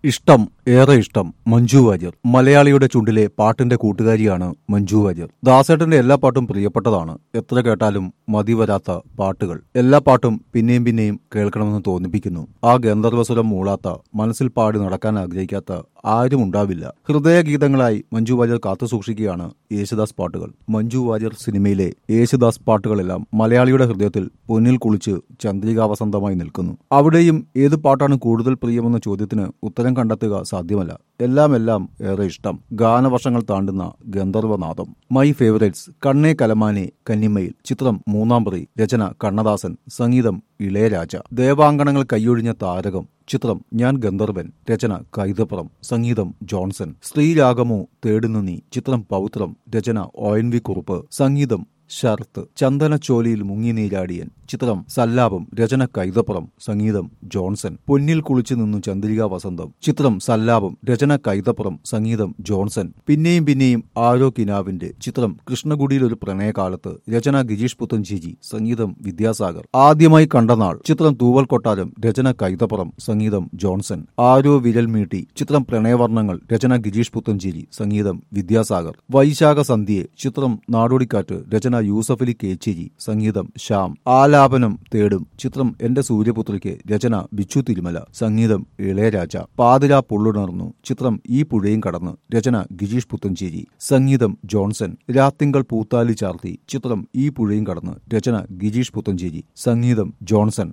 ഇഷ്ടം ഏറെ ഇഷ്ടം മഞ്ജു വാര്യർ മലയാളിയുടെ ചുണ്ടിലെ പാട്ടിന്റെ കൂട്ടുകാരിയാണ് മഞ്ജു വാര്യർ ദാസേട്ടന്റെ എല്ലാ പാട്ടും പ്രിയപ്പെട്ടതാണ് എത്ര കേട്ടാലും മതി വരാത്ത പാട്ടുകൾ എല്ലാ പാട്ടും പിന്നെയും പിന്നെയും കേൾക്കണമെന്ന് തോന്നിപ്പിക്കുന്നു ആ ഗന്ധർവസുരം മൂളാത്ത മനസ്സിൽ പാടി നടക്കാൻ ആഗ്രഹിക്കാത്ത ആരും ഉണ്ടാവില്ല ഹൃദയഗീതങ്ങളായി മഞ്ജു വാര്യർ കാത്തു സൂക്ഷിക്കുകയാണ് യേശുദാസ് പാട്ടുകൾ മഞ്ജു വാര്യർ സിനിമയിലെ യേശുദാസ് പാട്ടുകളെല്ലാം മലയാളിയുടെ ഹൃദയത്തിൽ പൊന്നിൽ കുളിച്ച് ചന്ദ്രികാവസന്തമായി നിൽക്കുന്നു അവിടെയും ഏത് പാട്ടാണ് കൂടുതൽ പ്രിയമെന്ന ചോദ്യത്തിന് ഉത്തരം കണ്ടെത്തുക സാധ്യമല്ല എല്ലാം എല്ലാം ഏറെ ഇഷ്ടം ഗാനവർഷങ്ങൾ താണ്ടുന്ന ഗന്ധർവനാദം മൈ ഫേവറേറ്റ്സ് കണ്ണേ കലമാനെ കന്നിമയിൽ ചിത്രം മൂന്നാം പ്രതി രചന കണ്ണദാസൻ സംഗീതം ഇളയരാജ ദേവാങ്കണങ്ങൾ കൈയൊഴിഞ്ഞ താരകം ചിത്രം ഞാൻ ഗന്ധർവൻ രചന കൈതപ്പുറം സംഗീതം ജോൺസൺ സ്ത്രീരാഗമോ തേടുന്നു നീ ചിത്രം പൗത്രം രചന ഒ എൻ വി കുറുപ്പ് സംഗീതം ശരത്ത് ചന്ദനച്ചോലിയിൽ മുങ്ങി നീരാടിയൻ ചിത്രം സല്ലാപം രചന കൈതപ്പുറം സംഗീതം ജോൺസൺ പൊന്നിൽ കുളിച്ചു നിന്നു ചന്ദ്രിക വസന്തം ചിത്രം സല്ലാപം രചന കൈതപ്പുറം സംഗീതം ജോൺസൺ പിന്നെയും പിന്നെയും ആരോ കിനാവിന്റെ ചിത്രം കൃഷ്ണഗുഡിയിൽ ഒരു പ്രണയകാലത്ത് രചന ഗിരീഷ് പുത്തഞ്ചേരി സംഗീതം വിദ്യാസാഗർ ആദ്യമായി കണ്ട നാൾ ചിത്രം തൂവൽ കൊട്ടാരം രചന കൈതപ്പുറം സംഗീതം ജോൺസൺ ആരോ വിരൽ മീട്ടി ചിത്രം പ്രണയവർണ്ണങ്ങൾ രചന ഗിരീഷ് പുത്തഞ്ചേരി സംഗീതം വിദ്യാസാഗർ വൈശാഖ സന്ധ്യയെ ചിത്രം നാടോടിക്കാറ്റ് രചന യൂസഫലി കേച്ചേരി സംഗീതം ശ്യാം ആലാപനം തേടും ചിത്രം എന്റെ സൂര്യപുത്രിക്ക് രചന ബിച്ചു തിരുമല സംഗീതം ഇളയരാജ പാതിരാ പുള്ളുണർന്നു ചിത്രം ഈ പുഴയും കടന്ന് രചന ഗിരീഷ് പുത്തഞ്ചേരി സംഗീതം ജോൺസൺ രാത്തിങ്കൾ പൂത്താലി ചാർത്തി ചിത്രം ഈ പുഴയും കടന്ന് രചന ഗിരീഷ് പുത്തഞ്ചേരി സംഗീതം ജോൺസൺ